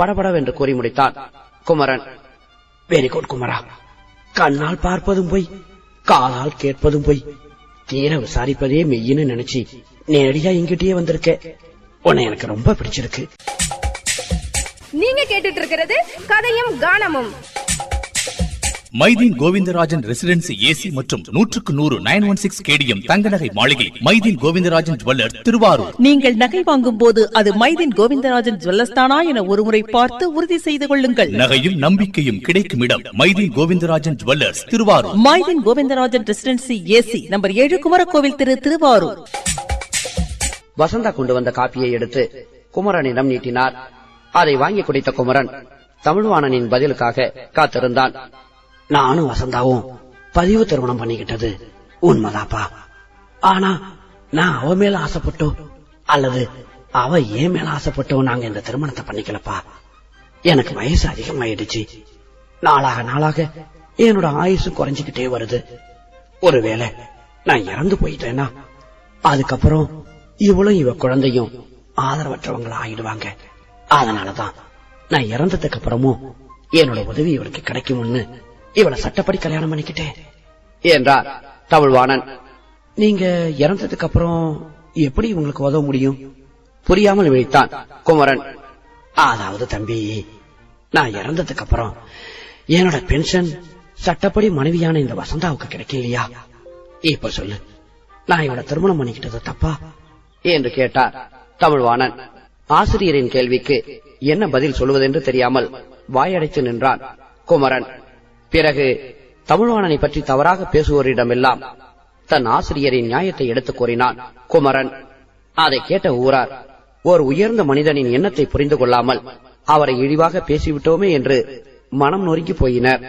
படபடவென்று கூறி முடித்தான் குமரன் வெரி குட் குமரா கண்ணால் பார்ப்பதும் போய் காதால் கேட்பதும் போய் தீர விசாரிப்பதே மெய்யின்னு நினைச்சு நேரடியா இங்கிட்டயே வந்திருக்க உன்னை எனக்கு ரொம்ப பிடிச்சிருக்கு நீங்க கேட்டுட்டு இருக்கிறது கதையும் கானமும் மைதீன் கோவிந்தராஜன் ரெசிடென்சி ஏசி மற்றும் நூற்றுக்கு நூறு நைன் ஒன் சிக்ஸ் கேடிஎம் தங்க நகை மாளிகை மைதீன் கோவிந்தராஜன் ஜுவல்லர் திருவாரூர் நீங்கள் நகை வாங்கும் போது அது மைதின் கோவிந்தராஜன் ஜுவல்லர்ஸ் தானா என ஒருமுறை பார்த்து உறுதி செய்து கொள்ளுங்கள் நகையும் நம்பிக்கையும் கிடைக்கும் இடம் Mydeen Govindarajan jewellers Thiruvarur Mydeen Govindarajan residency AC number ஏழு குமரகோவில் திரு திருவாரூர் வசந்தா கொண்டு வந்த காப்பியை எடுத்து குமரனிடம் நீட்டினார் அதை வாங்கி குடித்த குமரன் தமிழ்வாணனின் பதிலுக்காக காத்திருந்தான் நானும் வசந்தாவும் பதிவு திருமணம் பண்ணிக்கிட்டது உண்மைதாப்பா ஆனா நான் அவ மேல ஆசைப்பட்டோ அல்லது அவ ஏன் மேல ஆசைப்பட்டோ நாங்க இந்த திருமணத்தை பண்ணிக்கலப்பா எனக்கு வயசு அதிகமாயிடுச்சு நாளாக நாளாக என்னோட ஆயுசு குறைஞ்சுக்கிட்டே வருது ஒருவேளை நான் இறந்து போயிட்டேன்னா அதுக்கப்புறம் இவளும் இவ குழந்தையும் ஆதரவற்றவங்களா ஆயிடுவாங்க அதனாலதான் நான் இறந்ததுக்கு அப்புறமும் என்னோட உதவி இவளுக்கு கிடைக்கும்னு இவளை சட்டப்படி கல்யாணம் பண்ணிக்கிட்டேன் என்றார் தமிழ்வாணன் நீங்க இறந்ததுக்கு அப்புறம் எப்படி உங்களுக்கு உதவ முடியும் புரியாமல் விழித்தான் குமரன் அதாவது தம்பி நான் இறந்ததுக்கு அப்புறம் என்னோட பென்ஷன் சட்டப்படி மனைவியான இந்த வசந்தாவுக்கு கிடைக்கலையா இப்ப சொல்லு நான் இவளை திருமணம் பண்ணிக்கிட்டது தப்பா என்று கேட்டார் தமிழ்வாணன் ஆசிரியரின் கேள்விக்கு என்ன பதில் சொல்வதென்று தெரியாமல் வாயடைத்து நின்றான் குமரன் பிறகு தமிழ்வாணனை பற்றி தவறாக பேசுவோரிடமெல்லாம் தன் ஆசிரியரின் நியாயத்தை எடுத்துக் கூறினான் குமரன் அதை கேட்ட ஊரார் ஓர் உயர்ந்த மனிதனின் எண்ணத்தை புரிந்து கொள்ளாமல் அவரை இழிவாக பேசிவிட்டோமே என்று மனம் நொறுங்கி போயினர்